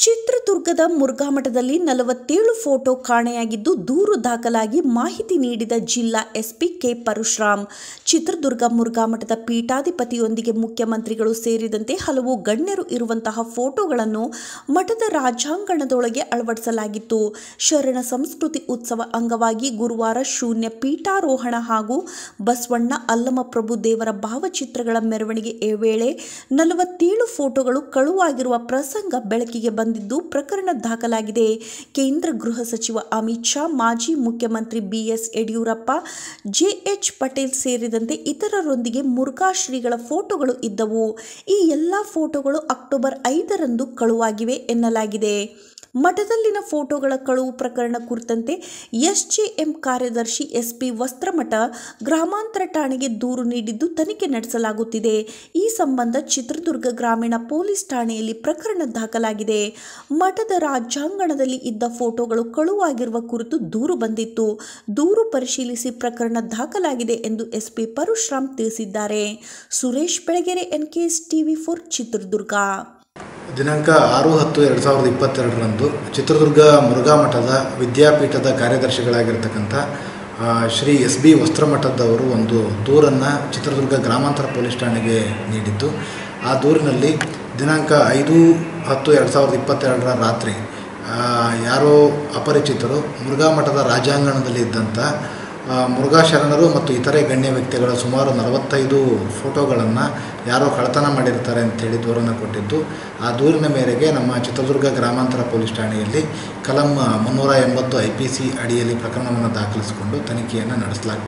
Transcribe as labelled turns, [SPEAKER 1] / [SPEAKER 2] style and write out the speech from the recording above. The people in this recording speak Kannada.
[SPEAKER 1] ಚಿತ್ರದುರ್ಗದ ಮುರುಘಾಮಠದಲ್ಲಿ ನಲವತ್ತೇಳು ಫೋಟೋ ಕಾಣೆಯಾಗಿದ್ದು ದೂರು ದಾಖಲಾಗಿ ಮಾಹಿತಿ ನೀಡಿದ ಜಿಲ್ಲಾ ಎಸ್ಪಿ ಕೆ ಪರಶುರಾಮ್ ಚಿತ್ರದುರ್ಗ ಮುರುಘಾಮಠದ ಪೀಠಾಧಿಪತಿಯೊಂದಿಗೆ ಮುಖ್ಯಮಂತ್ರಿಗಳು ಸೇರಿದಂತೆ ಹಲವು ಗಣ್ಯರು ಇರುವಂತಹ ಫೋಟೋಗಳನ್ನು ಮಠದ ರಾಜಾಂಗಣದೊಳಗೆ ಅಳವಡಿಸಲಾಗಿತ್ತು ಶರಣ ಸಂಸ್ಕೃತಿ ಉತ್ಸವ ಅಂಗವಾಗಿ ಗುರುವಾರ ಶೂನ್ಯ ಪೀಠಾರೋಹಣ ಹಾಗೂ ಬಸವಣ್ಣ ಅಲ್ಲಮಪ್ರಭು ದೇವರ ಭಾವಚಿತ್ರಗಳ ಮೆರವಣಿಗೆ ವೇಳೆ ನಲವತ್ತೇಳು ಫೋಟೋಗಳು ಕಳುವಾಗಿರುವ ಪ್ರಸಂಗ ಬೆಳಕಿಗೆ ಬಂದಿದ್ದು ಪ್ರಕರಣ ದಾಖಲಾಗಿದೆ ಕೇಂದ್ರ ಗೃಹ ಸಚಿವ ಅಮಿತ್ ಶಾ ಮಾಜಿ ಮುಖ್ಯಮಂತ್ರಿ ಬಿಎಸ್ ಯಡಿಯೂರಪ್ಪ ಜೆಎಚ್ ಪಟೇಲ್ ಸೇರಿದಂತೆ ಇತರರೊಂದಿಗೆ ಮುರುಘಾ ಶ್ರೀಗಳ ಫೋಟೋಗಳು ಇದ್ದವು ಈ ಎಲ್ಲ ಫೋಟೋಗಳು ಅಕ್ಟೋಬರ್ ಐದರಂದು ಕಳುವಾಗಿವೆ ಎನ್ನಲಾಗಿದೆ ಮಠದಲ್ಲಿನ ಫೋಟೋಗಳ ಕಳುವು ಪ್ರಕರಣ ಕುರಿತಂತೆ ಎಸ್ಜೆಎಂ ಕಾರ್ಯದರ್ಶಿ ಎಸ್ಪಿ ವಸ್ತ್ರಮಠ ಗ್ರಾಮಾಂತರ ಠಾಣೆಗೆ ದೂರು ನೀಡಿದ್ದು ತನಿಖೆ ನಡೆಸಲಾಗುತ್ತಿದೆ ಈ ಸಂಬಂಧ ಚಿತ್ರದುರ್ಗ ಗ್ರಾಮೀಣ ಪೊಲೀಸ್ ಠಾಣೆಯಲ್ಲಿ ಪ್ರಕರಣ ದಾಖಲಾಗಿದೆ ಮಠದ ರಾಜ್ಯಾಂಗಣದಲ್ಲಿ ಇದ್ದ ಫೋಟೋಗಳು ಕಳುವಾಗಿರುವ ಕುರಿತು ದೂರು ಬಂದಿತ್ತು ದೂರು ಪರಿಶೀಲಿಸಿ ಪ್ರಕರಣ ದಾಖಲಾಗಿದೆ ಎಂದು ಎಸ್ಪಿ ಪರಶುರಾಮ್ ತಿಳಿಸಿದ್ದಾರೆ Suresh Belagere NKS TV four Chitradurga
[SPEAKER 2] ದಿನಾಂಕ ಆರು ಹತ್ತು ಎರಡು ಸಾವಿರದ ಇಪ್ಪತ್ತೆರಡರಂದು ಚಿತ್ರದುರ್ಗ ಮುರುಘಾ ಮಠದ ವಿದ್ಯಾಪೀಠದ ಕಾರ್ಯದರ್ಶಿಗಳಾಗಿರ್ತಕ್ಕಂಥ ಆ, ಶ್ರೀ ಎಸ್ ಬಿ ವಸ್ತ್ರಮಠದವರು ಒಂದು ದೂರನ್ನು ಚಿತ್ರದುರ್ಗ ಗ್ರಾಮಾಂತರ ಪೊಲೀಸ್ ಠಾಣೆಗೆ ನೀಡಿದ್ದು ಆ ದೂರಿನಲ್ಲಿ ದಿನಾಂಕ ಐದು ಹತ್ತು ಎರಡು ಸಾವಿರದ ಇಪ್ಪತ್ತೆರಡರ ರಾತ್ರಿ ಆ, ಯಾರೋ ಅಪರಿಚಿತರು ಮುರುಘಾ ಮಠದ ರಾಜಾಂಗಣದಲ್ಲಿ ಇದ್ದಂಥ ಆ, ಮುರುಘಾ ಶರಣರು ಮತ್ತು ಇತರೆ ಗಣ್ಯ ವ್ಯಕ್ತಿಗಳ ಸುಮಾರು ನಲವತ್ತೈದು ಫೋಟೋಗಳನ್ನು ಯಾರೋ ಕಳ್ಳತನ ಮಾಡಿರ್ತಾರೆ ಅಂತೇಳಿ ದೂರನ್ನು ಕೊಟ್ಟಿದ್ದು ಆ ದೂರಿನ ಮೇರೆಗೆ ನಮ್ಮ ಚಿತ್ರದುರ್ಗ ಗ್ರಾಮಾಂತರ ಪೊಲೀಸ್ ಠಾಣೆಯಲ್ಲಿ ಕಲಂ ಮುನ್ನೂರ ಎಂಬತ್ತು ಐ ಪಿ ಸಿ ಅಡಿಯಲ್ಲಿ ಪ್ರಕರಣವನ್ನು ದಾಖಲಿಸಿಕೊಂಡು ತನಿಖೆಯನ್ನು ನಡೆಸಲಾಗ್ತದೆ